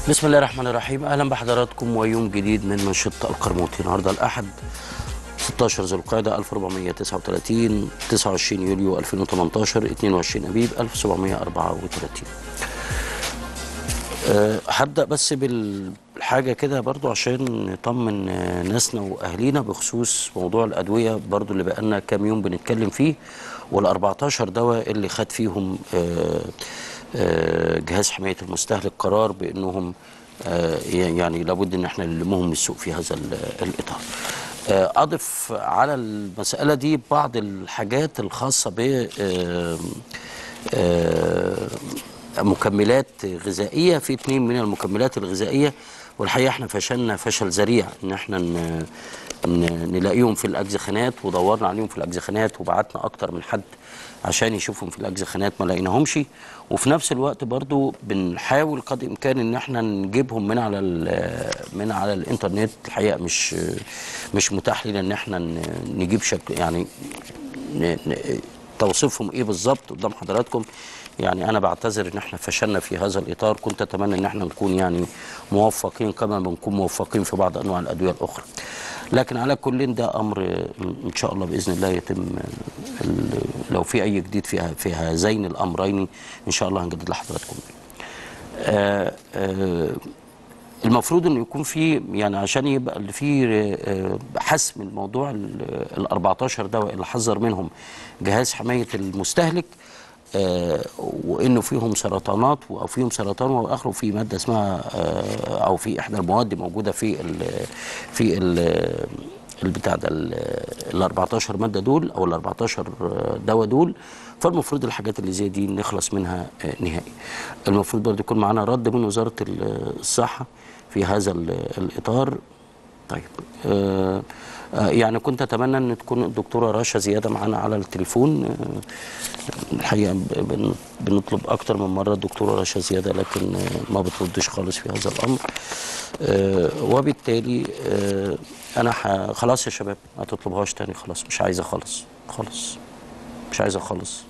بسم الله الرحمن الرحيم اهلا بحضراتكم ويوم جديد من منشط القرموطي النهارده الاحد 16 ذو القعده 1439 29 يوليو 2018 22 ابيب 1734 أه هبدا بس بالحاجه كده برضو عشان نطمن آه، ناسنا واهالينا بخصوص موضوع الادويه برضو اللي بقالنا كام يوم بنتكلم فيه وال 14 دواء اللي خد فيهم آه، آه، جهاز حمايه المستهلك قرار بانهم آه، يعني لابد ان احنا نلمهم من السوق في هذا ال- الاطار. آه، اضف على المساله دي بعض الحاجات الخاصه ب آه، آه، مكملات غذائيه في اثنين من المكملات الغذائيه والحقيقه احنا فشلنا فشل ذريع ان احنا ن- ن- نلاقيهم في الاجزخانات ودورنا عليهم في الاجزخانات وبعتنا اكتر من حد عشان يشوفهم في الاجزخانات ما لقيناهمش وفي نفس الوقت برضو بنحاول قدر الامكان ان احنا نجيبهم من على ال- من على الانترنت الحقيقه مش مش متاح لنا ان احنا ن- نجيب شكل يعني ن- ن- توصيفهم ايه بالظبط قدام حضراتكم يعني انا بعتذر ان احنا فشلنا في هذا الاطار كنت اتمنى ان احنا نكون يعني موفقين كما بنكون موفقين في بعض انواع الادويه الاخرى لكن على كل ده امر ان شاء الله باذن الله يتم ال- لو في اي جديد في في هذين الامرين ان شاء الله هنجدد لحضراتكم آه آه المفروض انه يكون في يعني عشان يبقى اللي في آه، حسم الموضوع ال 14 دواء اللي حذر منهم جهاز حمايه المستهلك آه، وانه فيهم سرطانات او فيهم سرطان واخره في ماده اسمها آه، او في احدى المواد موجوده في ال في ال البتاع ده ال 14 ماده دول او ال 14 دواء دول فالمفروض الحاجات اللي زي دي نخلص منها آه، نهائي. المفروض برضه يكون معانا رد من وزاره ال- الصحه في هذا ال- الاطار. طيب آه آه يعني كنت اتمنى ان تكون الدكتوره رشا زياده معانا على التليفون آه الحقيقه ب- بن- بنطلب اكتر من مره الدكتوره رشا زياده لكن آه ما بتردش خالص في هذا الامر آه وبالتالي آه انا ح- خلاص يا شباب ما تطلبهاش تاني خلاص مش عايزه خالص خالص مش عايزه خالص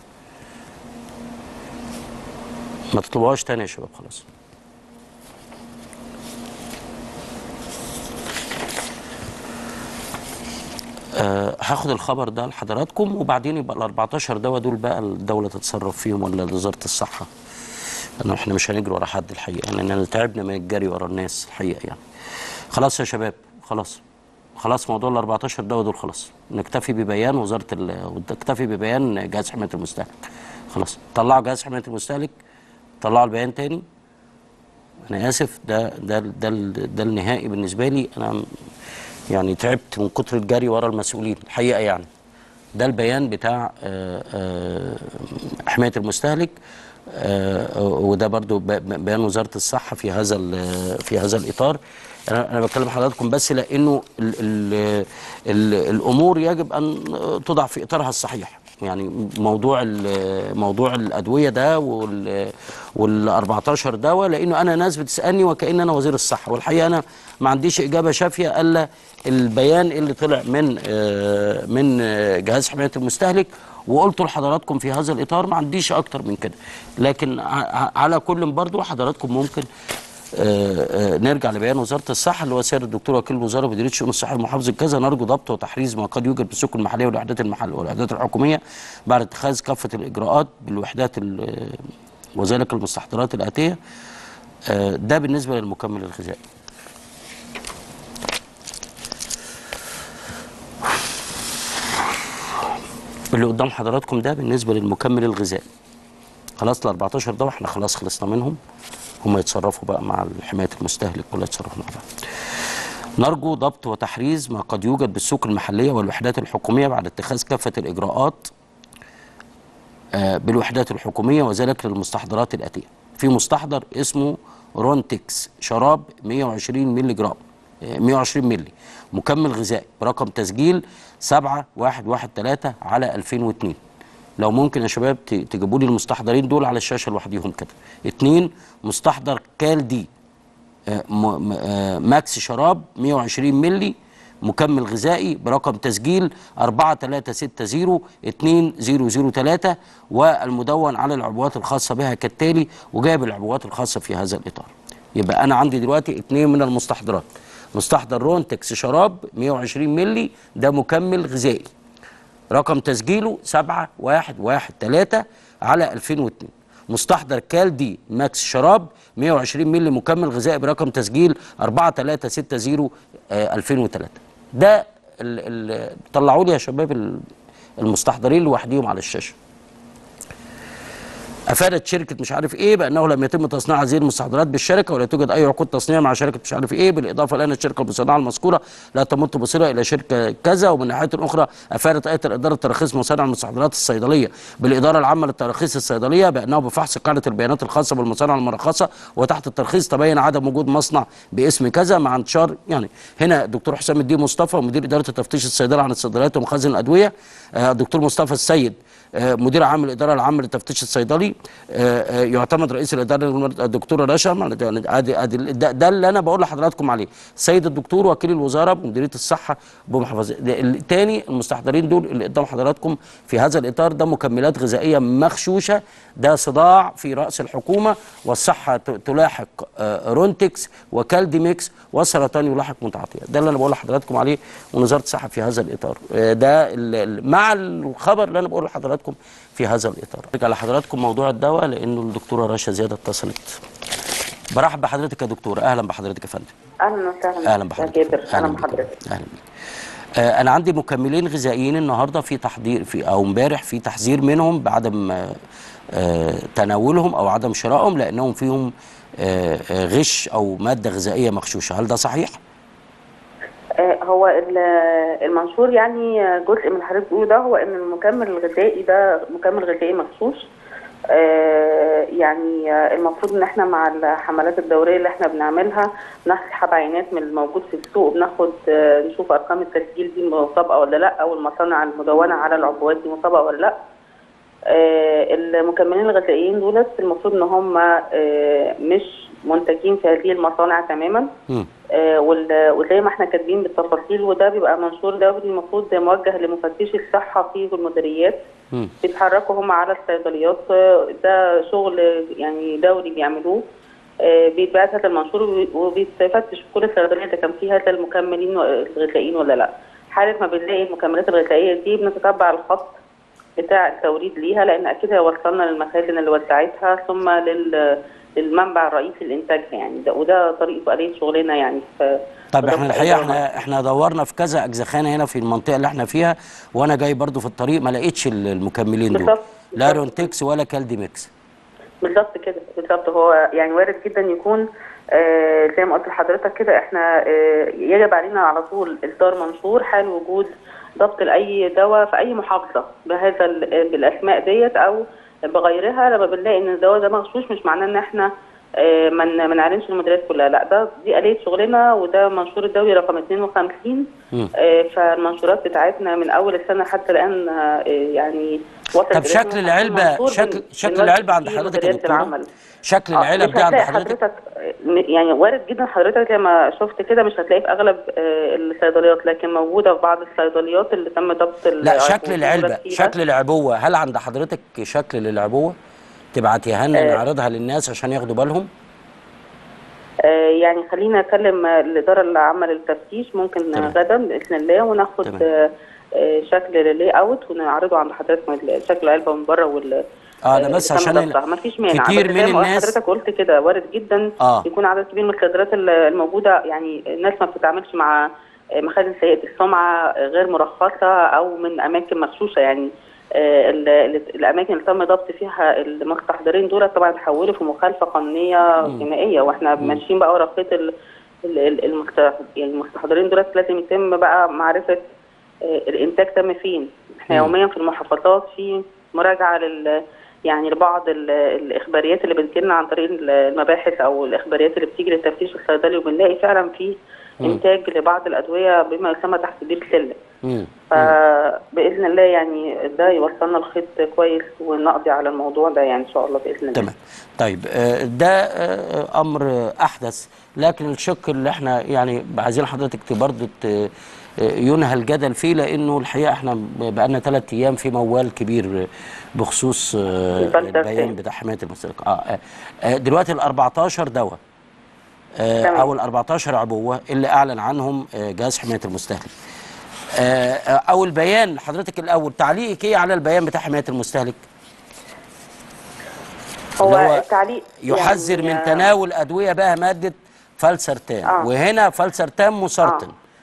ما تطلبوهاش تاني يا شباب خلاص آه، هاخد الخبر ده لحضراتكم وبعدين يبقى ال 14 دواء دول بقى الدوله تتصرف فيهم ولا وزاره الصحه لانه احنا مش هنجري ورا حد الحقيقه لاننا تعبنا من الجري ورا الناس الحقيقه يعني خلاص يا شباب خلاص خلاص موضوع ال 14 دواء دول خلاص نكتفي ببيان وزاره ال... نكتفي ببيان جهاز حمايه المستهلك خلاص طلعوا جهاز حمايه المستهلك طلعوا البيان تاني انا اسف ده ده ده ده النهائي بالنسبه لي انا يعني تعبت من كتر الجري ورا المسؤولين الحقيقه يعني ده البيان بتاع آه، آه، حمايه المستهلك آه، وده برضو ب- ب- بيان وزاره الصحه في هذا ال- في هذا الاطار انا انا بكلم حضراتكم بس لانه ال ال ال الامور يجب ان تضع في اطارها الصحيح يعني موضوع ال- موضوع الادويه ده وال وال 14 دواء لانه انا ناس بتسالني وكان انا وزير الصحه والحقيقه انا ما عنديش اجابه شافيه الا البيان اللي طلع من آه، من آه، جهاز حمايه المستهلك وقلت لحضراتكم في هذا الاطار ما عنديش اكتر من كده لكن ع- على كل برضو حضراتكم ممكن آه، آه، نرجع لبيان وزاره الصحه اللي هو سير الدكتور وكيل الوزاره مديريه الشؤون الصحيه المحافظه كذا نرجو ضبط وتحريز ما قد يوجد بالسوق المحليه والوحدات المحل والوحدات الحكوميه بعد اتخاذ كافه الاجراءات بالوحدات ال- وذلك المستحضرات الاتيه آه، ده بالنسبه للمكمل الغذائي اللي قدام حضراتكم ده بالنسبه للمكمل الغذائي خلاص ال 14 ده احنا خلاص خلصنا منهم هم يتصرفوا بقى مع حمايه المستهلك ولا يتصرفوا مع بعض نرجو ضبط وتحريز ما قد يوجد بالسوق المحليه والوحدات الحكوميه بعد اتخاذ كافه الاجراءات آه، بالوحدات الحكوميه وذلك للمستحضرات الاتيه في مستحضر اسمه رونتكس شراب 120 مللي جرام آه، 120 مللي مكمل غذائي برقم تسجيل 7113 على 2002 لو ممكن يا شباب ت- تجيبوا لي المستحضرين دول على الشاشه لوحديهم كده اتنين مستحضر كال دي آه، م- م- آه، ماكس شراب 120 مللي مكمل غذائي برقم تسجيل 4360 2003 والمدون على العبوات الخاصة بها كالتالي وجايب العبوات الخاصة في هذا الإطار يبقى انا عندي دلوقتي اثنين من المستحضرات مستحضر رونتكس شراب 120 مللي ده مكمل غذائي رقم تسجيله 7113 على 2002 مستحضر كالدي ماكس شراب 120 مللي مكمل غذائي برقم تسجيل 4360 آه، 2003 ده ال- ال- طلعوا لي يا شباب ال- المستحضرين لوحديهم على الشاشه افادت شركه مش عارف ايه بانه لم يتم تصنيع هذه المستحضرات بالشركه ولا توجد اي عقود تصنيع مع شركه مش عارف ايه بالاضافه لان الشركه المصنعه المذكوره لا تمت بصله الى شركه كذا ومن ناحيه اخرى افادت ايه الاداره تراخيص مصانع المستحضرات الصيدليه بالاداره العامه للتراخيص الصيدليه بانه بفحص قاعده البيانات الخاصه بالمصانع المرخصه وتحت الترخيص تبين عدم وجود مصنع باسم كذا مع انتشار يعني هنا دكتور حسام الدين مصطفى مدير اداره تفتيش الصيدله عن الصيدليات ومخازن الادويه آه، دكتور مصطفى السيد آه، مدير عام الاداره العامه للتفتيش الصيدلي آه، آه، يعتمد رئيس الاداره الدكتوره رشا يعني ادي ادي ده, ده اللي انا بقول لحضراتكم عليه السيد الدكتور وكيل الوزاره بمديريه الصحه بمحافظه ده التاني المستحضرين دول اللي قدام حضراتكم في هذا الاطار ده مكملات غذائيه مغشوشه ده صداع في راس الحكومه والصحه ت- تلاحق آه، رونتكس وكالديميكس والسرطان يلاحق متعاطيات ده اللي انا بقول لحضراتكم عليه ووزاره الصحه في هذا الاطار آه، ده ال- ال- مع الخبر اللي انا بقوله لحضراتكم في هذا الاطار ارجع لحضراتكم موضوع الدواء لانه الدكتوره رشا زياده اتصلت برحب بحضرتك يا دكتوره اهلا بحضرتك يا فندم اهلا وسهلا اهلا يا بحضرتك جابر اهلا بيك. بحضرتك اهلا بيك. آه انا عندي مكملين غذائيين النهارده في تحضير في او امبارح في تحذير منهم بعدم آه آه تناولهم او عدم شرائهم لانهم فيهم آه آه غش او ماده غذائيه مغشوشه هل ده صحيح؟ آه، هو ال- المنشور يعني جزء من اللي حضرتك بتقوله ده هو ان المكمل الغذائي ده مكمل غذائي مخصوص آه، يعني آه، المفروض ان احنا مع الحملات الدوريه اللي احنا بنعملها بنسحب عينات من الموجود في السوق وبناخد آه، نشوف ارقام التسجيل دي مطابقه ولا لا او المصانع المدونه على العبوات دي مطابقه ولا لا آه، المكملين الغذائيين دولت المفروض ان هم آه، مش منتجين في هذه المصانع تماما مم. آه، وال- وزي ما احنا كاتبين بالتفاصيل وده بيبقى منشور دولي المفروض موجه لمفتشي الصحه في المديريات مم. بيتحركوا هم على الصيدليات آه، ده شغل يعني دوري بيعملوه آه، بيتبعت هذا المنشور وبي- وبيتفتش في كل الصيدليه اذا كان فيها هذا المكملين الغذائيين ولا لا حاله ما بنلاقي المكملات الغذائيه دي بنتتبع الخط بتاع التوريد ليها لان اكيد هي وصلنا للمخازن اللي وزعتها ثم لل للمنبع الرئيسي لانتاجها يعني ده وده طريقه آلية شغلنا يعني في طب في احنا ضبط الحقيقه الإدارة. احنا احنا دورنا في كذا اجزخانه هنا في المنطقه اللي احنا فيها وانا جاي برضو في الطريق ما لقيتش ال- المكملين دول بالظبط، لا بالظبط. رونتكس ولا كالديميكس بالظبط كده بالظبط هو يعني وارد جدا يكون آه زي ما قلت لحضرتك كده احنا آه يجب علينا على طول اصدار منشور حال وجود ضبط لاي دواء في اي محافظه بهذا ال- بالاسماء ديت او بغيرها لما بنلاقي ان الدواء ده مغشوش مش معناه ان احنا آه ما ن- ما نعلنش المديريات كلها لا ده دي آلية شغلنا وده منشور الدولي رقم 52 مم. آه فالمنشورات بتاعتنا من اول السنه حتى الان آه يعني وصلت طب إلى شكل 52 العلبه منشور شكل بن- شكل بنوجه العلبه عند فيه حضرتك يا مديريات دكتوره العمل. شكل آه، العلب مش دي عند هتلاقي حضرتك حضرتك يعني وارد جدا حضرتك زي ما شفت كده مش هتلاقي في اغلب آه، الصيدليات لكن موجوده في بعض الصيدليات اللي تم ضبط لا العبوة شكل العلبه والمراد فيها. شكل العبوه هل عند حضرتك شكل للعبوه تبعتيها لنا آه. نعرضها للناس عشان ياخدوا بالهم آه، يعني خلينا نكلم آه، الاداره العامه للتفتيش ممكن تمام. آه، غدا باذن الله وناخد تمام. آه، آه، شكل للي اوت ونعرضه عند حضرتك من شكل العلبه من بره وال اه انا بس عشان ما فيش مانع كتير بس من زي ما الناس حضرتك قلت كده وارد جدا آه. يكون عدد كبير من الصيدليات ال- الموجوده يعني الناس ما بتتعاملش مع مخازن سيئه السمعه غير مرخصه او من اماكن مغشوشه يعني آه، ال- ال- الاماكن اللي تم ضبط فيها المستحضرين دول طبعا تحولوا في مخالفه قانونيه جنائيه واحنا ماشيين بقى ورا خيط ال- ال- ال- المست- يعني المستحضرين دول لازم يتم بقى معرفه آه، الانتاج تم فين احنا مم. يوميا في المحافظات في مراجعه لل يعني لبعض ال- الاخباريات اللي بتجيلنا عن طريق ال- المباحث او الاخباريات اللي بتيجي للتفتيش الصيدلي وبنلاقي فعلا في مم. انتاج لبعض الادويه بما يسمى تحت بير السلم مم. فباذن الله يعني ده يوصلنا الخيط كويس ونقضي على الموضوع ده يعني ان شاء الله باذن الله تمام طيب آه، ده آه، امر آه، احدث لكن الشق اللي احنا يعني عايزين حضرتك برضه ت- آه، ينهى الجدل فيه لانه الحقيقه احنا بقالنا ثلاث ايام في موال كبير آه، بخصوص آه، البلدة البيان الثاني. بتاع حمايه المستهلك اه آه، آه، دلوقتي ال 14 دواء آه، تمام. او ال 14 عبوه اللي اعلن عنهم آه، جهاز حمايه المستهلك آه، آه، او البيان حضرتك الاول تعليقك ايه على البيان بتاع حمايه المستهلك هو, اللي هو التعليق يحذر يعني من تناول ادويه بها ماده فالسرتان آه. وهنا فالسرتان مسرطن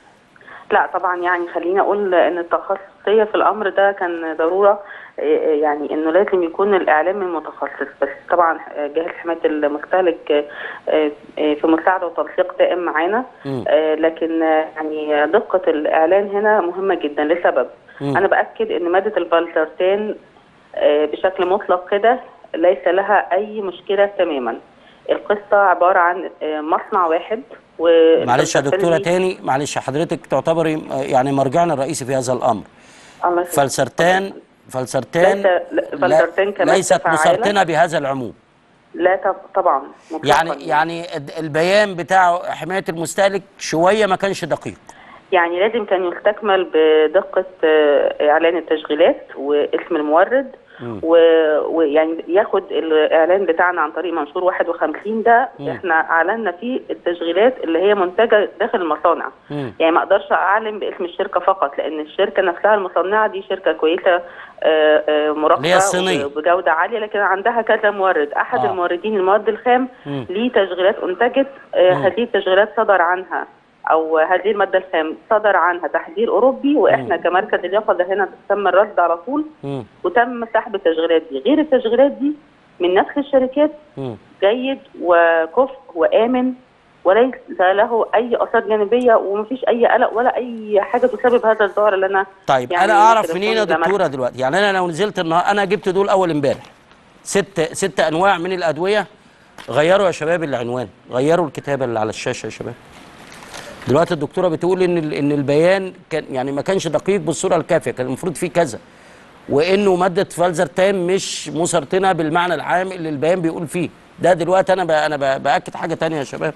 لا طبعا يعني خليني اقول ان التخصصيه في الامر ده كان ضروره إيه، يعني انه لازم يكون الاعلام المتخصص بس طبعا جهاز حمايه المستهلك آه، آه، في مساعده وتنسيق دائم معانا مم. آه، لكن آه، يعني دقه الاعلان هنا مهمه جدا لسبب مم. انا باكد ان ماده الفالسرتان آه، بشكل مطلق كده ليس لها اي مشكله تماما القصه عباره عن آه، مصنع واحد و معلش يا دكتوره دي- تاني معلش حضرتك تعتبري آه، يعني مرجعنا الرئيسي في هذا الامر الله يسلمك. فالسرتان فالسرتان ليس- لا، فالسرتان كمادة ليست فعالة. مسرطنه بهذا العموم لا طب- طبعا مطلقاً. يعني يعني الد- البيان بتاع حمايه المستهلك شويه ما كانش دقيق يعني لازم كان يستكمل بدقة آه، إعلان التشغيلات واسم المورد و- ويعني ياخد الإعلان بتاعنا عن طريق منشور 51 ده احنا أعلنا فيه التشغيلات اللي هي منتجة داخل المصانع مم. يعني ما أقدرش أعلن باسم الشركة فقط لأن الشركة نفسها المصنعة دي شركة كويسة آه، آه، اللي هي مراقبة الصينية. وبجودة عالية لكن عندها كذا مورد أحد آه. الموردين المواد الخام مم. ليه تشغيلات أنتجت آه، هذه التشغيلات صدر عنها او هذه الماده الخام صدر عنها تحذير اوروبي واحنا كمركز اليقظه هنا تم الرد على طول مم. وتم سحب التشغيلات دي غير التشغيلات دي من نفس الشركات مم. جيد وكفء وامن وليس له اي اثار جانبيه ومفيش اي قلق ولا اي حاجه تسبب هذا الظاهر اللي انا طيب يعني انا اعرف تليفون منين يا زماني. دكتوره دلوقتي يعني انا لو نزلت النهارده انا جبت دول اول امبارح ست ست انواع من الادويه غيروا يا شباب العنوان غيروا الكتابه اللي على الشاشه يا شباب دلوقتي الدكتوره بتقول ان ال- ان البيان كان يعني ما كانش دقيق بالصوره الكافيه كان المفروض فيه كذا وانه ماده فالزرتان مش مسرطنه بالمعنى العام اللي البيان بيقول فيه ده دلوقتي انا ب... انا ب... باكد حاجه تانية يا شباب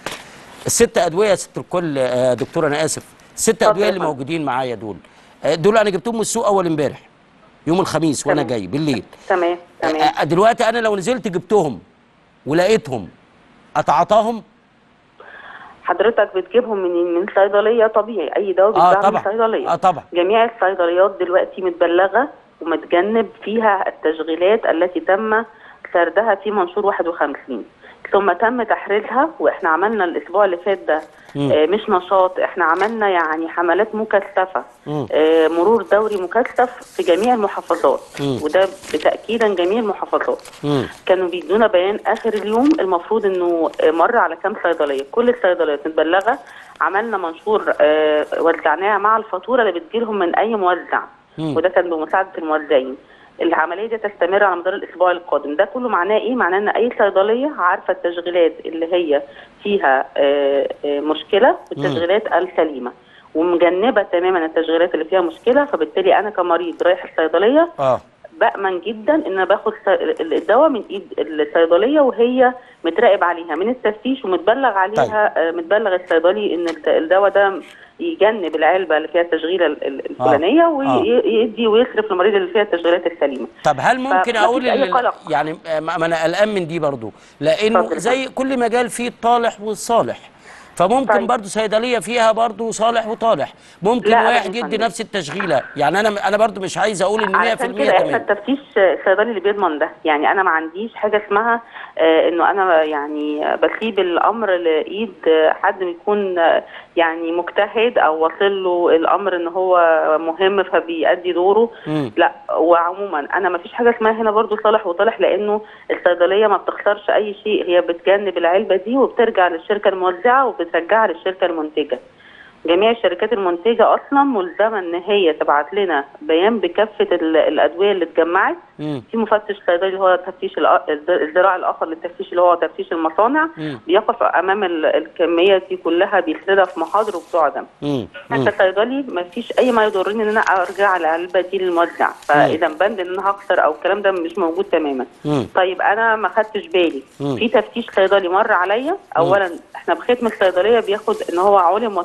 الست ادويه يا ست الكل آه، دكتوره انا اسف الست اتفضل ادويه يا اللي فندم. موجودين معايا دول آه، دول انا جبتهم من السوق اول امبارح يوم الخميس وانا تمام. جاي بالليل تمام تمام آه، دلوقتي انا لو نزلت جبتهم ولقيتهم اتعاطاهم حضرتك بتجيبهم من من صيدليه طبيعي اي دواء اه بيتباع من طبعا صيدليه اه طبعا جميع الصيدليات دلوقتي متبلغه ومتجنب فيها التشغيلات التي تم سردها في منشور 51 ثم تم تحريرها واحنا عملنا الاسبوع اللي فات ده مم. آه مش نشاط احنا عملنا يعني حملات مكثفه مم. آه مرور دوري مكثف في جميع المحافظات مم. وده بتاكيدا جميع المحافظات مم. كانوا بيدونا بيان اخر اليوم المفروض انه مر على كام صيدليه كل الصيدليات متبلغه عملنا منشور آه، وزعناه مع الفاتوره اللي بتجيلهم من اي موزع مم. وده كان بمساعده الموزعين العمليه دي تستمر على مدار الاسبوع القادم ده كله معناه ايه معناه ان اي صيدليه عارفه التشغيلات اللي هي فيها آه، آه، مشكله والتشغيلات السليمه ومجنبه تماما التشغيلات اللي فيها مشكله فبالتالي انا كمريض رايح الصيدليه اه بأمن جدا ان انا باخد س- الدواء من ايد الصيدليه وهي متراقب عليها من التفتيش ومتبلغ عليها آه، متبلغ الصيدلي ان الد- الدواء ده يجنب العلبه اللي فيها التشغيله ال- ال- الفلانيه ويدي ويصرف للمريض اللي فيها التشغيلات السليمه طب هل ممكن فمفيش اقول أي ال- قلق. يعني آه، ما ما انا قلقان من دي برضو لانه اتفضل. زي كل مجال فيه الطالح والصالح فممكن طيب. برضو صيدليه فيها برضو صالح وطالح ممكن لا، أبداً واحد يا يدي فندم. نفس التشغيله يعني انا انا برضو مش عايز اقول ان 100% علشان كده احنا تمام التفتيش الصيدلي اللي بيضمن ده يعني انا ما عنديش حاجه اسمها آه انه انا يعني بسيب الامر لايد آه، حد يكون آه، يعني مجتهد او واصل له الامر ان هو مهم فبيأدي دوره مم. لا وعموما انا ما فيش حاجه اسمها هنا برضو صالح وطالح لانه الصيدليه ما بتخسرش اي شيء هي بتجنب العلبه دي وبترجع للشركه الموزعه وبترجعها للشركه المنتجه جميع الشركات المنتجه اصلا ملزمه ان هي تبعت لنا بيان بكافه ال- الادويه اللي اتجمعت مم. في مفتش صيدلي اللي هو تفتيش الأ- الد- الذراع الاخر للتفتيش اللي هو تفتيش المصانع مم. بيقف امام ال- الكميه دي كلها بيسردها في محاضر وبتعدم مم. انا مم. كصيدلي ما فيش اي ما يضرني ان انا ارجع العلبه دي للموزع فاذا بند ان انا هخسر او الكلام ده مش موجود تماما مم. طيب انا ما خدتش بالي مم. في تفتيش صيدلي مر عليا اولا احنا بختم الصيدليه بياخد ان هو علم وتم الإح-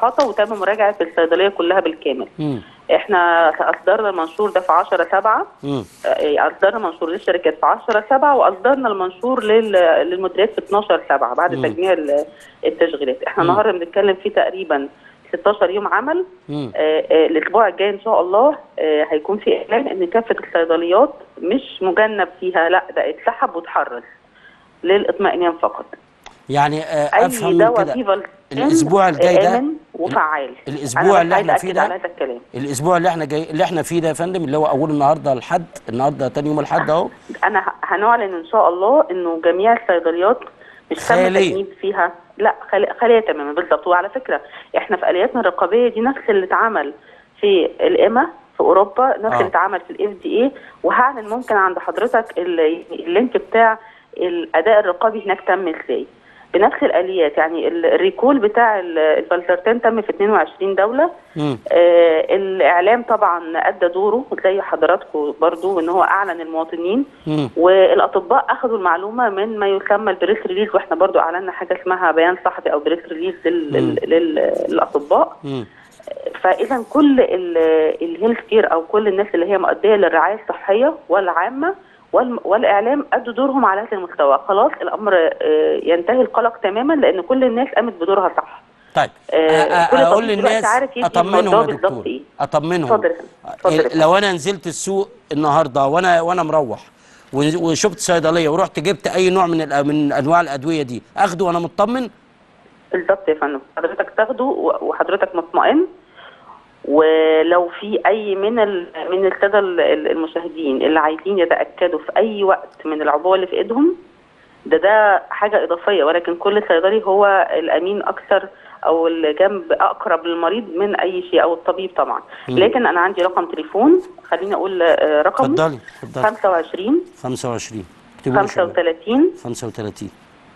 احاطه وتم مراجعه الصيدليه كلها بالكامل مم. احنا اصدرنا المنشور ده في 10 7 مم. اصدرنا منشور للشركات في 10 7 واصدرنا المنشور لل- للمديريات في 12 7 بعد مم. تجميع ال- التشغيلات احنا مم. النهارده بنتكلم في تقريبا 16 يوم عمل مم. آه، آه، الاسبوع الجاي ان شاء الله آه، هيكون في اعلان ان كافه الصيدليات مش مجنب فيها لا ده اتسحب واتحرز للاطمئنان فقط يعني آه، اي افهم من دواء كده فيه فالسين الأسبوع الجاي ده- امن وفعال الأسبوع أنا اللي بس احنا عايزة فيه أكد ده- على هذا الكلام الاسبوع اللي احنا جاي اللي احنا فيه ده يا فندم اللي هو اول النهارده الحد النهارده تاني يوم الحد اهو انا ه- هنعلن ان شاء الله انه جميع الصيدليات مش تم خالية. تجنيد فيها لا خالية, خالية تماما بالظبط وعلى فكره احنا في الياتنا الرقابيه دي نفس اللي اتعمل في الإما في اوروبا نفس آه. اللي اتعمل في الاف دي اي وهعلن ممكن عند حضرتك ال- اللينك بتاع الاداء الرقابي هناك تم ازاي بنفس الاليات يعني ال- الريكول بتاع ال- الفالسرتان تم في 22 دوله مم. آه الاعلام طبعا ادى دوره زي حضراتكم برضو ان هو اعلن المواطنين مم. والاطباء اخذوا المعلومه من ما يسمى البريس ريليز واحنا برضو اعلنا حاجه اسمها بيان صحفي او بريس ريليز لل- مم. لل- للاطباء مم. فاذا كل الهيلث كير او كل الناس اللي هي مؤديه للرعايه الصحيه والعامه والم- والاعلام ادوا دورهم على هذا المستوى خلاص الامر آه، ينتهي القلق تماما لان كل الناس قامت بدورها صح طيب آه، أ- أ- كل اقول طبيب دلوقتي للناس عارف يدي اطمنهم المرضى يا بالظبط دكتور إيه. اطمنهم اتفضل يا فندم، اتفضل يا ال- فندم. لو انا نزلت السوق النهارده وانا وانا مروح ون- وشفت صيدليه ورحت جبت اي نوع من الأ- من انواع الادويه دي اخده وانا مطمن بالظبط يا فندم حضرتك تاخده و- وحضرتك مطمئن ولو في اي من ال... من الساده ال- ال- المشاهدين اللي عايزين يتاكدوا في اي وقت من العبوه اللي في ايدهم ده ده حاجه اضافيه ولكن كل صيدلي هو الامين اكثر او الجنب اقرب للمريض من اي شيء او الطبيب طبعا مم. لكن انا عندي رقم تليفون خليني اقول آه، رقم اتفضلي اتفضلي 25 25 اكتبوا لي شوية. 35 35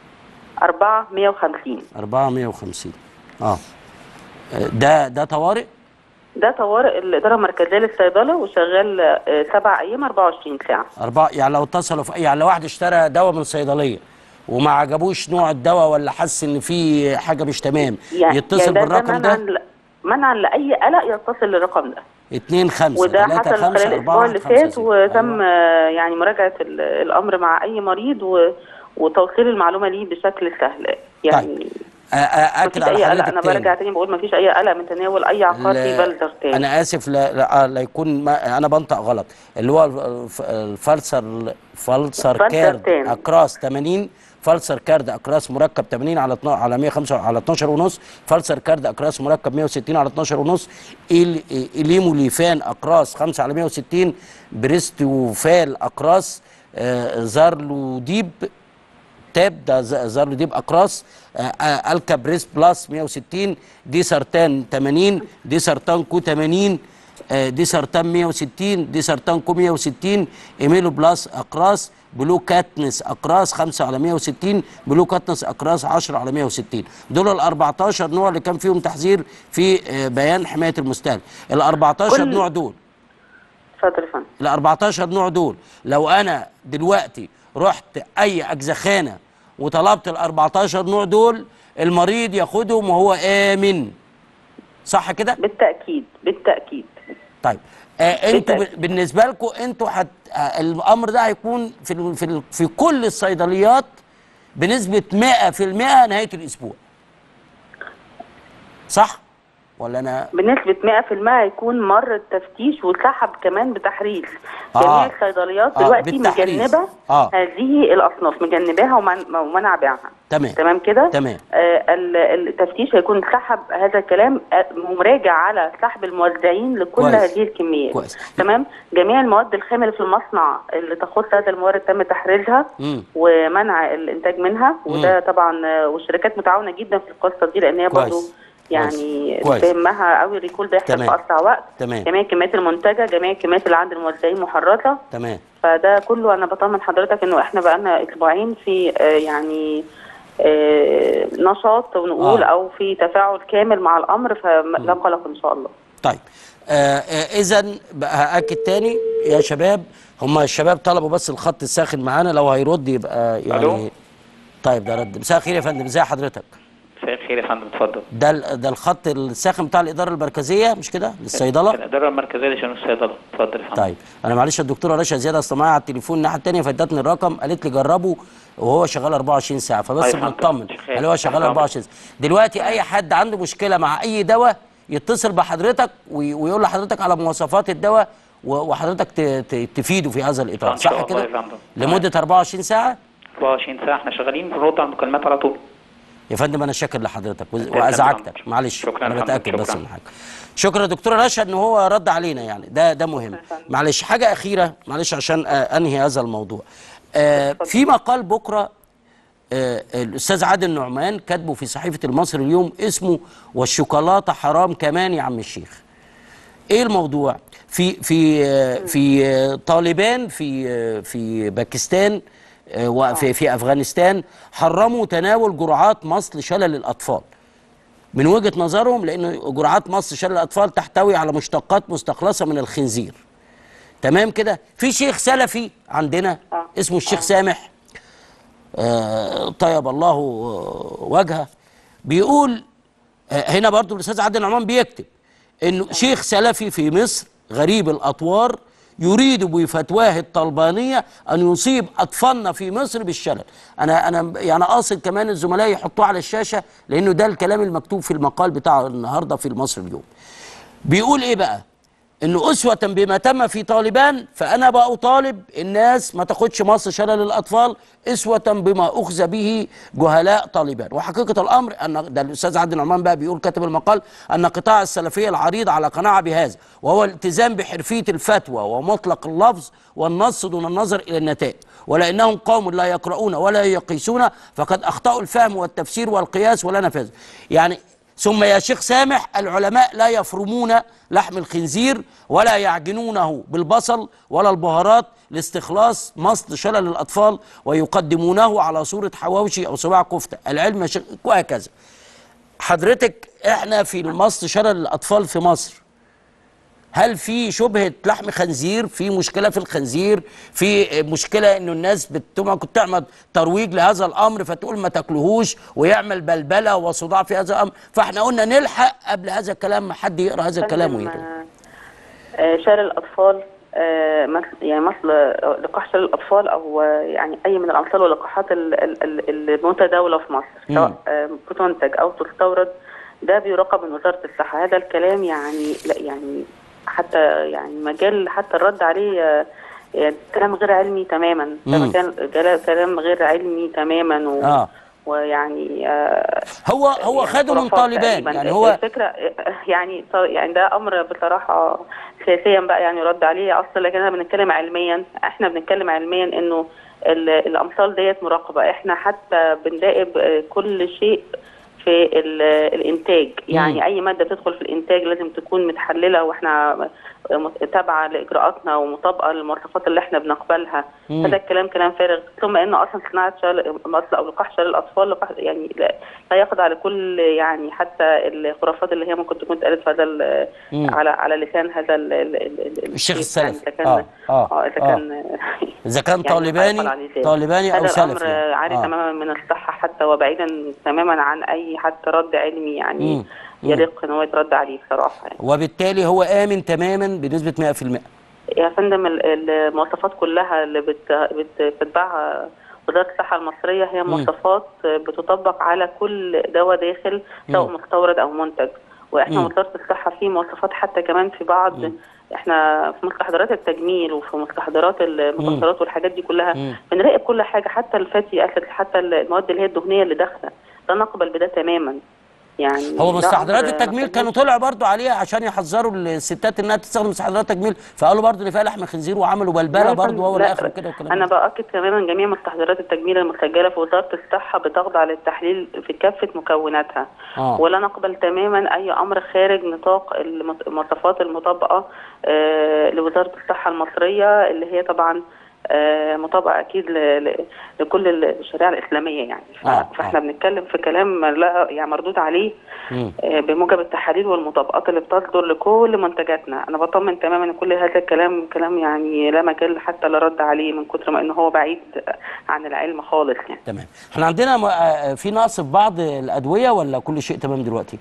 450 450 اه آه، ده ده طوارئ ده طوارئ الإدارة المركزية للصيدلة وشغال آه، سبع أيام 24 ساعة أربعة يعني لو اتصلوا في يعني لو واحد اشترى دواء من صيدلية وما عجبوش نوع الدواء ولا حس ان في حاجة مش تمام يتصل يعني ده- بالرقم منعا ده ل- منعا لأي قلق يتصل للرقم ده 2 5 وده 3 حصل 5 خلال الأسبوع 4 اللي فات وتم آه، يعني مراجعة ال- الأمر مع أي مريض و- وتوصيل المعلومة ليه بشكل سهل يعني اكد مفيش على أي قلق حضرتك أنا تاني برجع تاني بقول مفيش أي قلق من تناول أي عقار في لا- بلدر تاني انا اسف لا, لا, لا يكون ما انا بنطق غلط اللي هو الف- الفلسر فلسر كارد فلسرتان. اكراس 80 فلسر كارد اكراس مركب 80 على 12 على 105 على 12 ونص فلسر كارد اكراس مركب 160 على 12 ونص إيل إليموليفان اكراس 5 على 160 بريستوفال اكراس آه زارلوديب تاب ده ز- زارلوديب اقراص آه، آه، الكا بريس بلس 160 دي سرطان 80 دي سرطان كو 80 آه، دي سرطان 160 دي سرطان كو 160 ايميلو بلس اقراص بلو كاتنس اقراص 5 على 160 بلو كاتنس اقراص 10 على 160 دول ال 14 نوع اللي كان فيهم تحذير في آه، بيان حمايه المستهلك ال 14 كل- نوع دول اتفضل يا فندم ال 14 نوع دول لو انا دلوقتي رحت اي اجزخانه وطلبت ال 14 نوع دول المريض ياخدهم وهو امن صح كده بالتأكيد بالتأكيد طيب آه انتوا ب- بالتأكيد. بالنسبه لكم انتوا حت آه الامر ده هيكون في ال في ال في كل الصيدليات بنسبه 100% نهايه الاسبوع صح ولا انا بنسبة 100% هيكون مر التفتيش وسحب كمان بتحريز آه. جميع الصيدليات آه، دلوقتي بالتحريز. مجنبة آه. هذه الأصناف مجنباها ومن- ومنع بيعها تمام تمام كده؟ تمام. آه ال- التفتيش هيكون سحب هذا الكلام آه، ومراجع على سحب الموزعين لكل كويس. هذه الكميات كويس. تمام جميع المواد الخام اللي في المصنع اللي تخص هذا الموارد تم تحريزها مم. ومنع الانتاج منها وده طبعا آه، والشركات متعاونه جدا في القصه دي لان هي كويس. برضه يعني كويس. بيهمها قوي الريكول ده يحصل تمام. في اسرع وقت تمام. جميع الكميات المنتجه جميع الكميات اللي عند الموزعين محرزه تمام فده كله انا بطمن حضرتك انه احنا بقالنا اسبوعين في آه، يعني آه، نشاط ونقول آه. او في تفاعل كامل مع الامر فلا قلق ان شاء الله طيب آه اذا هاكد تاني يا شباب هم الشباب طلبوا بس الخط الساخن معانا لو هيرد يبقى يعني ألو؟ طيب ده رد مساء الخير يا فندم ازي حضرتك مساء الخير يا فندم اتفضل ده ال- ده الخط الساخن بتاع الاداره المركزيه مش كده للصيدله الاداره المركزيه لشؤون الصيدله اتفضل يا فندم طيب انا معلش الدكتوره رشا زياده اصل معايا على التليفون الناحيه الثانيه فادتني الرقم قالت لي جربه وهو شغال 24 ساعه فبس طيب، فهمت. بنطمن شغال. قال هو شغال تمام. 24 ساعه دلوقتي اي حد عنده مشكله مع اي دواء يتصل بحضرتك وي- ويقول لحضرتك على مواصفات الدواء و- وحضرتك ت- ت- تفيده في هذا الاطار إن شاء صح الله كده يا فندم. لمده 24 ساعه 24 ساعه احنا شغالين بنرد على المكالمات على طول يا فندم انا شاكر لحضرتك وز- شكراً وازعجتك فندم. معلش شكراً انا فندم. بتاكد بس شكراً. من حاجه شكرا يا دكتوره رشا ان هو رد علينا يعني ده ده مهم معلش حاجه اخيره معلش عشان آه، انهي هذا الموضوع آه، في مقال بكره آه، الاستاذ عادل نعمان كاتبه في صحيفه المصري اليوم اسمه والشوكولاته حرام كمان يا عم الشيخ ايه الموضوع في في آه، في آه، طالبان في آه، في باكستان آه، وفي في افغانستان حرموا تناول جرعات مصل شلل الاطفال من وجهه نظرهم لان جرعات مصل شلل الاطفال تحتوي على مشتقات مستخلصه من الخنزير تمام كده في شيخ سلفي عندنا آه. اسمه الشيخ سامح آه، طيب الله آه، وجهه بيقول آه، هنا برضو الاستاذ عادل نعمان بيكتب انه شيخ سلفي في مصر غريب الاطوار يريد بفتواه الطلبانيه ان يصيب اطفالنا في مصر بالشلل انا انا يعني قاصد كمان الزملاء يحطوه على الشاشه لانه ده الكلام المكتوب في المقال بتاع النهارده في المصري اليوم بيقول ايه بقى انه اسوه بما تم في طالبان فانا بقى اطالب الناس ما تاخدش مصر شلل الاطفال اسوه بما اخذ به جهلاء طالبان وحقيقه الامر ان ده الاستاذ عادل نعمان بقى بيقول كاتب المقال ان قطاع السلفيه العريض على قناعه بهذا وهو الالتزام بحرفيه الفتوى ومطلق اللفظ والنص دون النظر الى النتائج ولانهم قوم لا يقرؤون ولا يقيسون فقد اخطاوا الفهم والتفسير والقياس ولا نفاذ يعني ثم يا شيخ سامح العلماء لا يفرمون لحم الخنزير ولا يعجنونه بالبصل ولا البهارات لاستخلاص مصل شلل الأطفال ويقدمونه على صورة حواوشي أو صباع كفتة العلم يا شيخ وهكذا حضرتك احنا في المصل شلل الأطفال في مصر هل في شبهة لحم خنزير في مشكلة في الخنزير في مشكلة انه الناس بت- ممكن تعمل ترويج لهذا الامر فتقول ما تاكلوهوش ويعمل بلبلة وصداع في هذا الامر فاحنا قلنا نلحق قبل هذا الكلام ما حد يقرا هذا الكلام فندم، ويقرا آه، شلل الاطفال آه، مثل يعني مثل آه، لقاح شلل الاطفال او آه، يعني اي من الامثال واللقاحات ال- ال- ال- المتداوله في مصر مم. سواء آه، بتنتج او تستورد ده بيراقب من وزاره الصحه هذا الكلام يعني لا يعني حتى يعني مجال حتى الرد عليه آه، يعني كلام غير علمي تماما ده مم. مكان جلا- كلام غير علمي تماما و اه ويعني آه، هو هو يعني خده من خرافات طالبان تقريباً. يعني هو الفكره يعني يعني ده امر بصراحه سياسيا بقى يعني رد عليه اصلا لكن احنا بنتكلم علميا احنا بنتكلم علميا انه ال- الامثال ديت مراقبه احنا حتى بنراقب آه، كل شيء في ال- الانتاج يعني مم. اي ماده تدخل في الانتاج لازم تكون متحلله واحنا مت- تابعه لاجراءاتنا ومطابقه للمواصفات اللي احنا بنقبلها مم. هذا الكلام كلام فارغ ثم انه اصلا صناعه شلل مصل او لقاح شلل الاطفال لقاح يعني لا, لا يخضع لكل يعني حتى الخرافات اللي هي ممكن تكون اتقالت في هذا ال- مم. على على لسان هذا ال ال ال ال الشيخ الشيخ يعني السلفي. اذا كان آه، آه، اه اذا آه. كان اذا كان يعني طالباني هيقال على لسان. طالباني او هذا سلفي الامر يعني. عاري آه. تماما من الصحه حتى وبعيدا تماما عن اي حتى رد علمي يعني مم. مم. يليق ان هو يترد عليه بصراحه يعني. وبالتالي هو امن تماما بنسبه 100% يا فندم ال- المواصفات كلها اللي بت- بت- بتتبعها وزارة الصحة المصرية هي مواصفات بتطبق على كل دواء داخل سواء مم. مستورد أو منتج وإحنا مم. وزارة الصحة في مواصفات حتى كمان في بعض احنا في مستحضرات التجميل وفي مستحضرات المكسرات والحاجات دي كلها مم. بنراقب كل حاجة حتى الفاتي أسيد حتى المواد اللي هي الدهنية اللي داخلة لا نقبل بده تماما يعني هو ده مستحضرات أمر التجميل ما كانوا طلعوا برضو عليها عشان يحذروا الستات انها تستخدم مستحضرات تجميل فقالوا برضو ان فيها لحم خنزير وعملوا بلبله لا يا برضو فندم، وهو لا. الاخر كده والكلام انا ده. باكد تماما جميع مستحضرات التجميل المسجله في وزاره الصحه بتخضع للتحليل في كافه مكوناتها آه. ولا نقبل تماما اي امر خارج نطاق المت- المواصفات المطبقه آه، لوزاره الصحه المصريه اللي هي طبعا آه، مطابقه اكيد ل- ل- لكل الشريعه الاسلاميه يعني ف- آه، فاحنا آه. بنتكلم في كلام لا يعني مردود عليه مم. آه، بموجب التحاليل والمطابقات اللي بتصدر لكل منتجاتنا انا بطمن تماما ان كل هذا الكلام كلام يعني لا مجال حتى لرد عليه من كتر ما ان هو بعيد عن العلم خالص يعني تمام احنا عندنا م- آه، في نقص في بعض الادويه ولا كل شيء تمام دلوقتي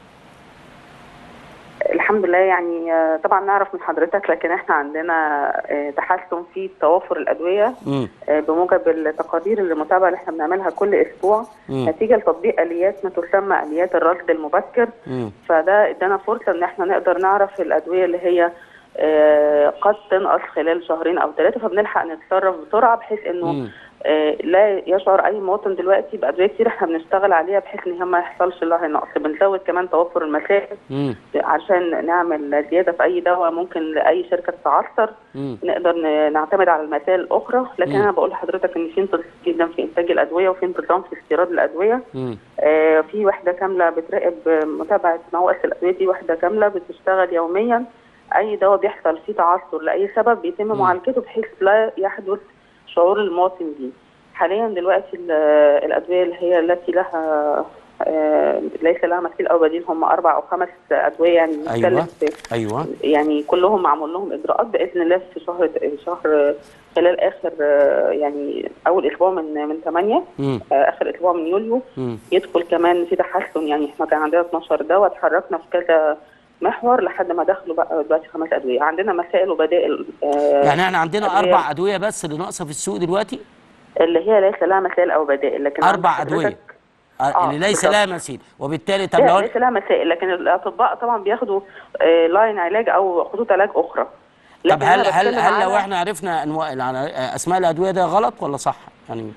الحمد لله يعني آه، طبعا نعرف من حضرتك لكن احنا عندنا آه، تحسن في توافر الادويه امم آه، بموجب التقارير المتابعه اللي احنا بنعملها كل اسبوع مم. نتيجه لتطبيق اليات ما تسمى اليات الرصد المبكر امم فده ادانا فرصه ان احنا نقدر نعرف الادويه اللي هي آه، قد تنقص خلال شهرين او ثلاثه فبنلحق نتصرف بسرعه بحيث انه مم. آه، لا يشعر اي مواطن دلوقتي بادويه كتير احنا بنشتغل عليها بحيث ان هي ما يحصلش لها نقص بنزود كمان توفر المسائل امم عشان نعمل زياده في اي دواء ممكن لاي شركه تعثر امم نقدر ن- نعتمد على المسائل الاخرى لكن مم. انا بقول لحضرتك ان في انتظام جدا في انتاج الادويه وفي انتظام في استيراد الادويه امم آه، في وحده كامله بتراقب متابعه نواقص الادويه دي وحده كامله بتشتغل يوميا اي دواء بيحصل فيه تعثر لاي سبب بيتم مم. معالجته بحيث لا يحدث شعور المواطن بيه حاليا دلوقتي ال- الادويه اللي هي التي لها آه، ليس لها مثيل او بديل هم اربع او خمس ادويه يعني ايوه بنتكلم في ايوه يعني كلهم معمول لهم اجراءات باذن الله في شهر شهر خلال اخر آه، يعني اول اسبوع من من 8 امم اخر اسبوع من يوليو امم يدخل كمان في تحسن يعني احنا كان عندنا 12 دواء اتحركنا في كذا محور لحد ما دخلوا بقى دلوقتي خمس ادويه عندنا مسائل وبدائل آه يعني احنا عندنا أدوية. اربع ادويه بس اللي ناقصه في السوق دلوقتي اللي هي ليس لها مسائل او بدائل لكن عند اربع حضرتك- ادويه آه، آه، اللي ليس بالظبط. لها مثيل وبالتالي طب لا لو ليس لها مسائل لكن الاطباء طبعا بياخدوا آه لاين علاج او خطوط علاج اخرى طب لكن هل أنا هل بتكلم هل لو على- احنا عرفنا انواع يعني اسماء الادويه ده غلط ولا صح يعني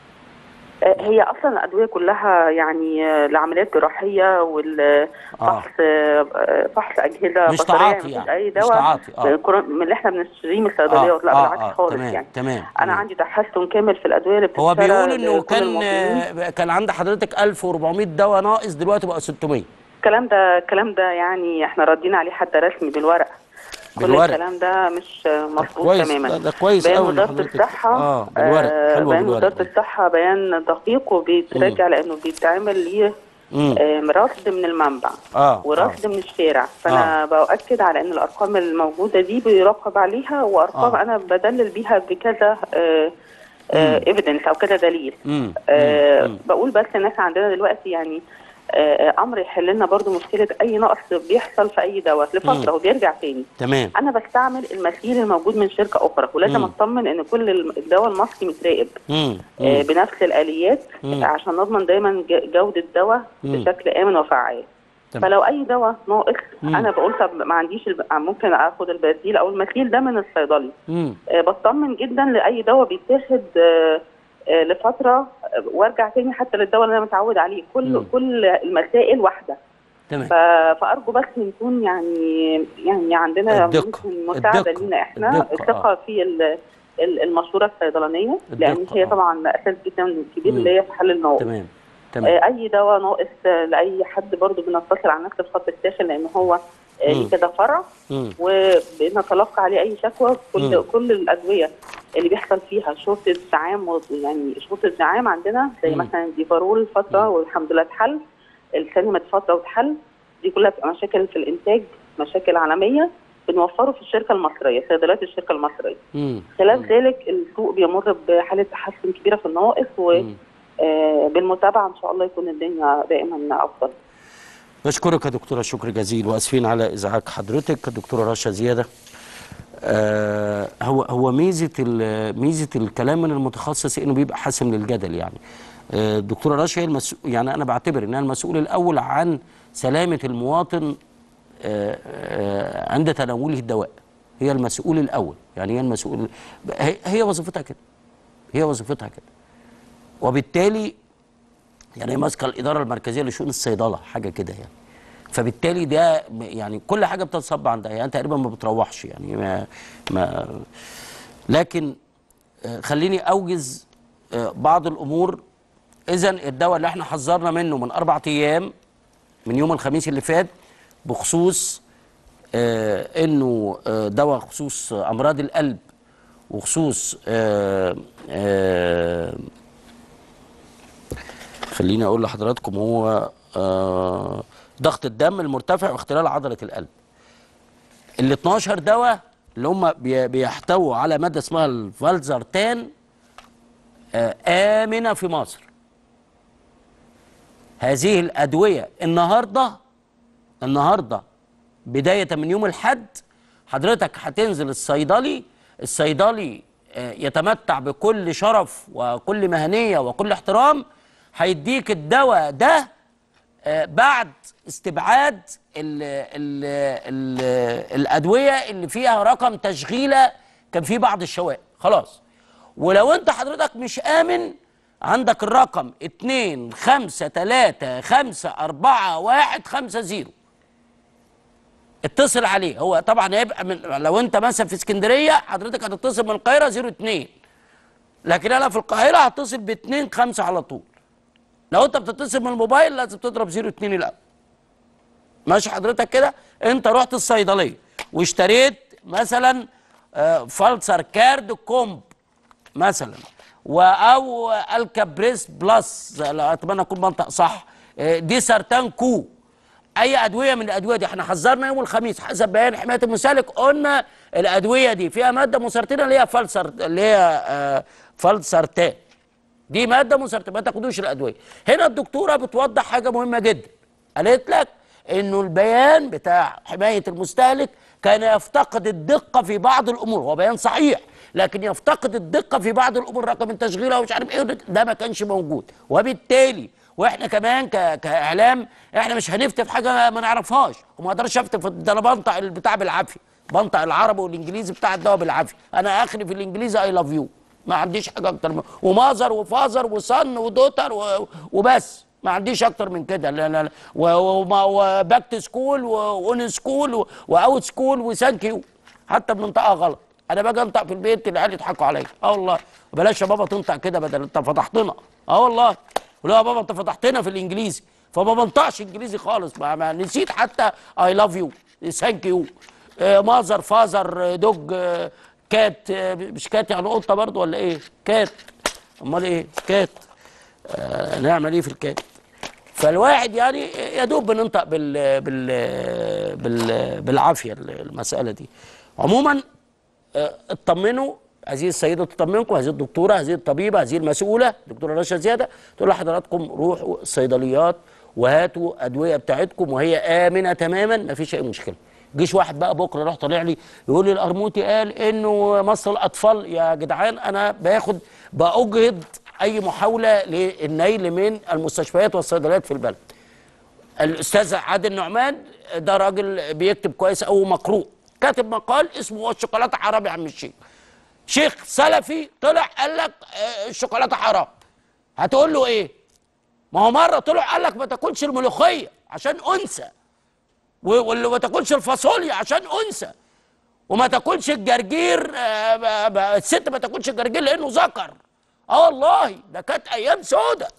آه، هي اصلا الادويه كلها يعني آه، لعمليات جراحيه والفحص فحص اجهزه مش بصرية، تعاطي مفيش يعني، اي مش دواء تعاطي، آه. آه، كورا- من اللي احنا بنشتريه من الصيدليات لا بالعكس خالص تمام يعني تمام انا تمام. عندي تحسن كامل في الادويه اللي هو بتشترى بيقول انه لكل كان المواطنين. آه، كان عند حضرتك 1400 دواء ناقص دلوقتي بقى 600 الكلام ده الكلام ده يعني احنا ردينا عليه حتى رسمي بالورق كل بالورق. الكلام ده مش آه، مظبوط كويس تماما ده, ده كويس بيان قوي إن وزاره حضرتك- الصحه اه بالورق آه، حلوه بيان بالورق وزاره الصحه بيان دقيق وبيتراجع لانه بيتعمل ليه امم آه، رصد من المنبع اه ورصد من الشارع فانا باكد على ان الارقام الموجوده دي بيراقب عليها وارقام آه. انا بدلل بيها بكذا ايفيدنس او كذا دليل امم آه، مم. بقول بس ان احنا عندنا دلوقتي يعني آه، امر يحل لنا برضو مشكله اي نقص بيحصل في اي دواء لفتره وبيرجع تاني تمام انا بستعمل المثيل الموجود من شركه اخرى ولازم مم. اطمن ان كل الم- الدواء المصري متراقب امم آه، بنفس الاليات مم. عشان نضمن دايما ج- جوده الدواء مم. بشكل امن وفعال تمام. فلو اي دواء ناقص مم. انا بقول طب ما عنديش الب... ممكن اخد البديل او المثيل ده من الصيدلي امم آه، بطمن جدا لاي دواء بيتاخد آه، آه، لفتره آه، وارجع تاني حتى للدواء اللي انا متعود عليه كل مم. كل المسائل واحده تمام ف... فارجو بس نكون يعني يعني عندنا الدقة. ممكن مساعده الدقة. لينا احنا الدقة، الثقه في ال... ال- المشوره الصيدلانيه لان الدقة، هي آه. طبعا اساس جدا كبير مم. اللي هي في حل المواد تمام تمام آه، اي دواء ناقص آه، لاي حد برضو بنتصل على نفس الخط الساخن لان هو آه، مم. ليه كذا فرع امم وبنتلقى عليه اي شكوى كل مم. كل الادويه اللي بيحصل فيها شرطه زعام و- يعني شرطه زعام عندنا زي مم. مثلا ديفارول فتره والحمد لله اتحل الكلمه فتره واتحل دي كلها بتبقى مشاكل في الانتاج مشاكل عالميه بنوفره في الشركه المصريه صيدليات الشركه المصريه امم خلاف ذلك السوق بيمر بحاله تحسن كبيره في النواقص مم. وبالمتابعه ان شاء الله يكون الدنيا دائما افضل بشكرك يا دكتوره شكر جزيل واسفين على ازعاج حضرتك الدكتوره رشا زياده آه هو هو ميزه ال- ميزه الكلام من المتخصص انه بيبقى حاسم للجدل يعني آه، الدكتوره رشا هي المسؤول يعني انا بعتبر انها المسؤول الاول عن سلامه المواطن آه، آه، عند تناوله الدواء هي المسؤول الاول يعني هي المسؤول هي- هي وظيفتها كده هي وظيفتها كده وبالتالي يعني هي ماسكه الاداره المركزيه لشؤون الصيدله حاجه كده يعني فبالتالي ده م- يعني كل حاجه بتتصب عندها يعني تقريبا ما بتروحش يعني ما ما لكن آه، خليني اوجز آه، بعض الامور اذا الدواء اللي احنا حذرنا منه من اربع ايام من يوم الخميس اللي فات بخصوص آه انه آه دواء خصوص امراض القلب وخصوص آه آه خليني اقول لحضراتكم هو آه ضغط الدم المرتفع واختلال عضله القلب ال 12 دواء اللي هم بي- بيحتووا على ماده اسمها الفالزرتان آه امنه في مصر هذه الادويه النهارده النهارده بدايه من يوم الحد حضرتك هتنزل الصيدلي الصيدلي آه، يتمتع بكل شرف وكل مهنيه وكل احترام هيديك الدواء ده آه، بعد استبعاد ال ال ال الادويه اللي فيها رقم تشغيله كان في بعض الشوائب خلاص ولو انت حضرتك مش امن عندك الرقم 2 5 3 5 4 1 5 0 اتصل عليه هو طبعا هيبقى من لو انت مثلا في اسكندريه حضرتك هتتصل من القاهره 02 لكن انا في القاهره هتصل ب 2 5 على طول لو انت بتتصل من الموبايل لازم تضرب 02 الاول ماشي حضرتك كده انت رحت الصيدليه واشتريت مثلا آه، فالسر كارد كومب مثلا و او الكابريس بلس لا اتمنى اكون بنطق صح آه، دي سرطان كو اي ادويه من الادويه دي احنا حذرنا يوم الخميس حسب بيان حمايه المسالك قلنا الادويه دي فيها ماده مسرطنه اللي هي فالسر اللي هي آه، فالسرتان دي ماده مسرطنه ما تاخدوش الادويه هنا الدكتوره بتوضح حاجه مهمه جدا قالت لك انه البيان بتاع حمايه المستهلك كان يفتقد الدقه في بعض الامور هو بيان صحيح لكن يفتقد الدقه في بعض الامور رقم التشغيله ومش عارف ايه ده ما كانش موجود وبالتالي واحنا كمان ك... كاعلام احنا مش هنفتي في حاجه ما نعرفهاش وما اقدرش افتي في ده انا بنطق البتاع بالعافيه بنطق العربي والانجليزي بتاع الدواء بالعافيه انا اخري في الانجليزي اي لاف يو ما عنديش حاجه اكتر من ومازر وفازر وصن ودوتر و... وبس ما عنديش اكتر من كده لا لا لا وباك تو سكول واون سكول واوت سكول وثانك يو حتى بننطقها غلط انا باجي انطق في البيت العيال يضحكوا عليا اه والله بلاش يا بابا تنطق كده بدل انت فتحتنا اه والله ولا يا بابا انت فتحتنا في الانجليزي فما بنطقش انجليزي خالص ما, ما نسيت حتى اي لاف يو ثانك يو مازر فازر دوج آه، كات آه، مش كات يعني قطه برضو ولا ايه كات امال ايه كات آه نعمل ايه في الكات فالواحد يعني يا دوب بننطق بال بال بال بالعافيه المساله دي عموما آه، اطمنوا هذه السيده تطمنكم هذه الدكتوره هذه الطبيبه هذه المسؤوله دكتوره رشا زياده تقول لحضراتكم روحوا الصيدليات وهاتوا ادويه بتاعتكم وهي امنه تماما ما فيش اي مشكله جيش واحد بقى بكره راح طالع لي يقول لي القرموطي قال انه مصر الاطفال يا جدعان انا باخد باجهض اي محاوله للنيل من المستشفيات والصيدليات في البلد الاستاذ عادل نعمان ده راجل بيكتب كويس او مقروء كاتب مقال اسمه هو الشوكولاته حرام يا عم الشيخ شيخ سلفي طلع قال لك آه، الشوكولاته حرام هتقول له ايه ما هو مره طلع قال لك ما تاكلش الملوخيه عشان انثى و- واللي ما تاكلش الفاصوليا عشان انثى وما تاكلش الجرجير آه، ب- ب- الست ما تاكلش الجرجير لانه ذكر اه والله ده كانت ايام سودة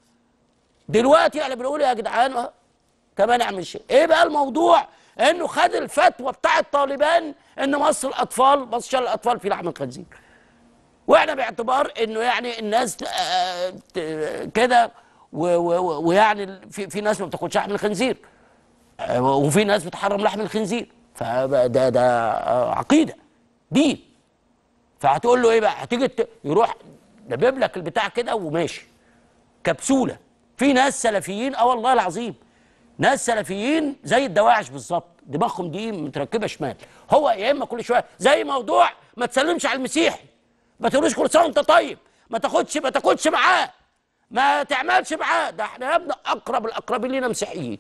دلوقتي احنا بنقول يا جدعان اه كمان اعمل شيء ايه بقى الموضوع انه خد الفتوى بتاع طالبان ان مصر الاطفال مصر الاطفال في لحم الخنزير واحنا باعتبار انه يعني الناس آه، ت- كده و- و- ويعني في في ناس ما بتاكلش لحم الخنزير آه، وفي ناس بتحرم لحم الخنزير فده ده آه، عقيده دين فهتقول له ايه بقى هتيجي ت- يروح دبب لك البتاع كده وماشي كبسوله في ناس سلفيين اه والله العظيم ناس سلفيين زي الدواعش بالظبط دماغهم دي متركبه شمال هو يا اما كل شويه زي موضوع ما تسلمش على المسيحي ما تقولوش كل سنه وانت طيب ما تاخدش ما تاخدش معاه ما تعملش معاه ده احنا يا ابني اقرب الاقربين لينا مسيحيين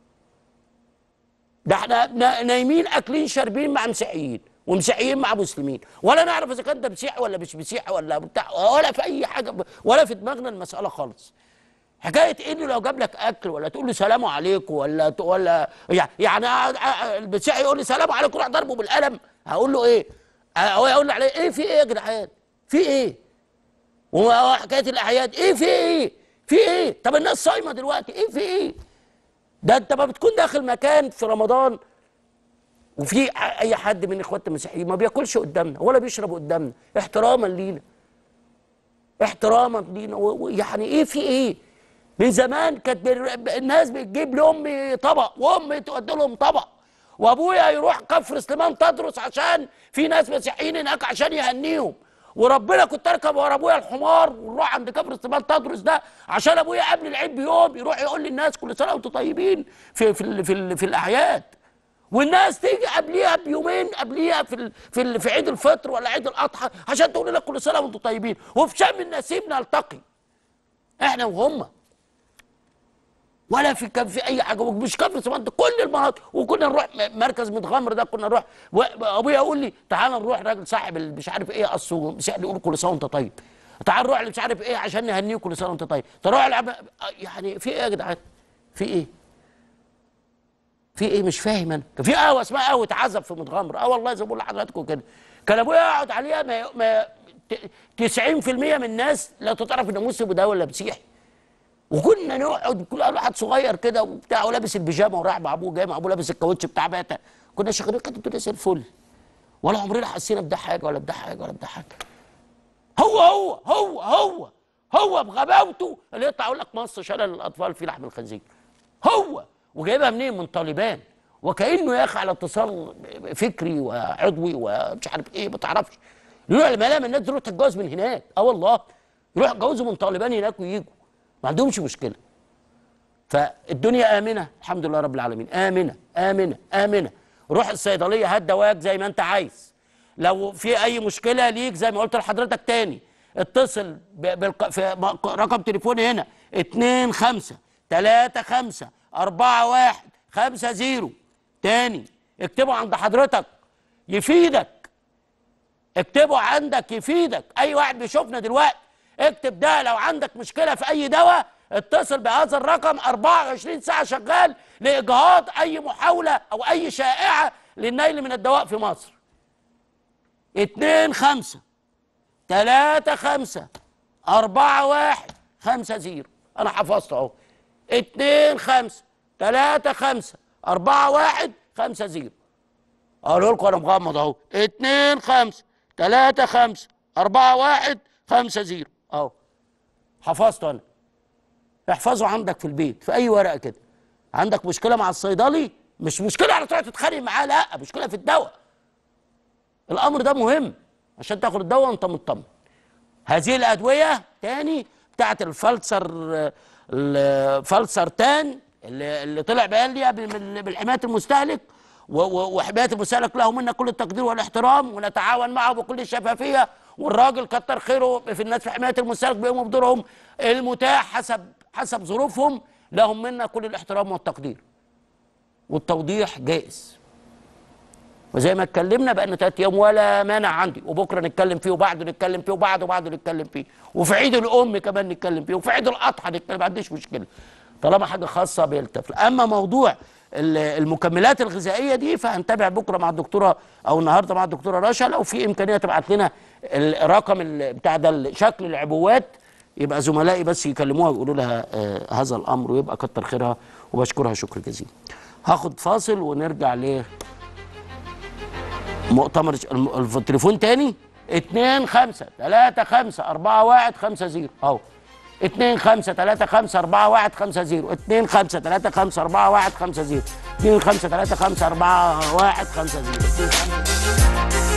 ده احنا نا- نايمين اكلين شاربين مع مسيحيين ومسيحيين مع مسلمين ولا نعرف اذا كان ده مسيحي ولا مش مسيحي ولا بتاع ولا في اي حاجه ب- ولا في دماغنا المساله خالص حكايه انه لو جاب لك اكل ولا تقول له سلام عليكم ولا ت- ولا يع- يعني ع- ع- المسيحي يقول لي سلام عليكم روح ضربه بالقلم هقول له ايه؟ هو يقول لي عليه ايه في ايه يا جدعان؟ في ايه؟ وحكايه الاعياد ايه في ايه؟ في ايه؟ طب الناس صايمه دلوقتي ايه في ايه؟ ده انت ما بتكون داخل مكان في رمضان وفي ح- اي حد من اخواتنا المسيحيين ما بياكلش قدامنا ولا بيشرب قدامنا احتراما لينا احتراما لينا و- ويعني ايه في ايه من زمان كانت بال- الناس بتجيب لامي طبق وامي تودي لهم طبق وابويا يروح كفر سليمان تدرس عشان في ناس مسيحيين هناك عشان يهنيهم وربنا كنت اركب ورا ابويا الحمار ونروح عند كفر سليمان تدرس ده عشان ابويا قبل العيد بيوم يروح يقول للناس كل سنه وانتم طيبين في في ال- في, ال- في الاعياد والناس تيجي قبليها بيومين قبليها في ال في, ال في عيد الفطر ولا عيد الاضحى عشان تقول لك كل سنه وانتم طيبين وفي شم النسيم نلتقي احنا وهم ولا في كان في اي حاجه مش كفر سليمان ده كل المناطق وكنا نروح م- مركز متغمر ده كنا نروح و- ابويا يقول لي تعال نروح راجل صاحب ال- مش عارف ايه اصله مش يقول كل سنه وانت طيب تعال نروح مش عارف ايه عشان نهنيه كل سنه وانت طيب تروح العب يعني في ايه يا جدعان في ايه في ايه مش فاهم انا كان في قهوه اسمها قهوه عزب في متغمر اه والله زي ما بقول لحضراتكم كده كان ابويا يقعد عليها ما, ما ت- 90% من الناس لا تعرف ان مسلم وده ولا مسيحي وكنا نقعد كل واحد صغير كده وبتاع ولابس البيجامه ورايح مع ابوه جاي مع ابوه لابس الكاوتش بتاع باتا كنا شغالين كانت الدنيا زي الفل ولا عمرنا حسينا بده حاجه ولا بده حاجه ولا بده حاجه هو هو هو هو هو بغباوته اللي يطلع يقول لك مصر شلل الاطفال في لحم الخنزير هو وجايبها منين من طالبان وكانه يا اخي على اتصال فكري وعضوي ومش عارف ايه ما تعرفش يروح الملام الناس تروح تتجوز من هناك اه والله يروح يتجوزوا من طالبان هناك ويجوا ما عندهمش مشكله فالدنيا امنه الحمد لله رب العالمين امنه امنه امنه روح الصيدليه هات دواك زي ما انت عايز لو في اي مشكله ليك زي ما قلت لحضرتك تاني اتصل ب- بالق... في م- رقم تليفوني هنا 2 5 3 5 4 1 5 0 تاني اكتبه عند حضرتك يفيدك اكتبه عندك يفيدك اي واحد بيشوفنا دلوقتي اكتب ده لو عندك مشكله في اي دواء اتصل بهذا الرقم 24 ساعه شغال لاجهاض اي محاوله او اي شائعه للنيل من الدواء في مصر 2 5 3 5 4 1 5 0 انا حفظته اهو 2 5 3 5 4 1 5 0 اقول لكم انا مغمض اهو 2 5 3 5 4 1 5 0 اهو حفظته انا احفظه عندك في البيت في اي ورقه كده عندك مشكله مع الصيدلي مش مشكله على تروح تتخانق معاه لا مشكله في الدواء الامر ده مهم عشان تاخد الدواء وانت مطمن هذه الادويه تاني بتاعت الفلسر الفلسرتان اللي, اللي طلع بيان بال- بالحمايه المستهلك و- و- وحمايه المستهلك له منا كل التقدير والاحترام ونتعاون معه بكل الشفافيه والراجل كتر خيره في الناس في حمايه المستهلك بيقوموا بدورهم المتاح حسب حسب ظروفهم لهم منا كل الاحترام والتقدير والتوضيح جائز وزي ما اتكلمنا بقى ثلاث ايام ولا مانع عندي وبكره نتكلم فيه وبعده نتكلم فيه وبعده وبعده نتكلم فيه وفي عيد الام كمان نتكلم فيه وفي عيد الاضحى نتكلم ما عنديش مشكله طالما حاجه خاصه بالطفل اما موضوع ال- المكملات الغذائيه دي فهنتابع بكره مع الدكتوره او النهارده مع الدكتوره رشا لو في امكانيه تبعت لنا الرقم ال- بتاع ده شكل العبوات يبقى زملائي بس يكلموها ويقولوا لها آه هذا الامر ويبقى كتر خيرها وبشكرها شكر جزيلا هاخد فاصل ونرجع ل مؤتمر الم- الف- التليفون تاني 2 5 3 5 4 1 5 0 اهو 2 5 3 5 4 1 5 0 2 5 3 5 4 1 5 0 2 5 3 5 4 1 5 0 2 5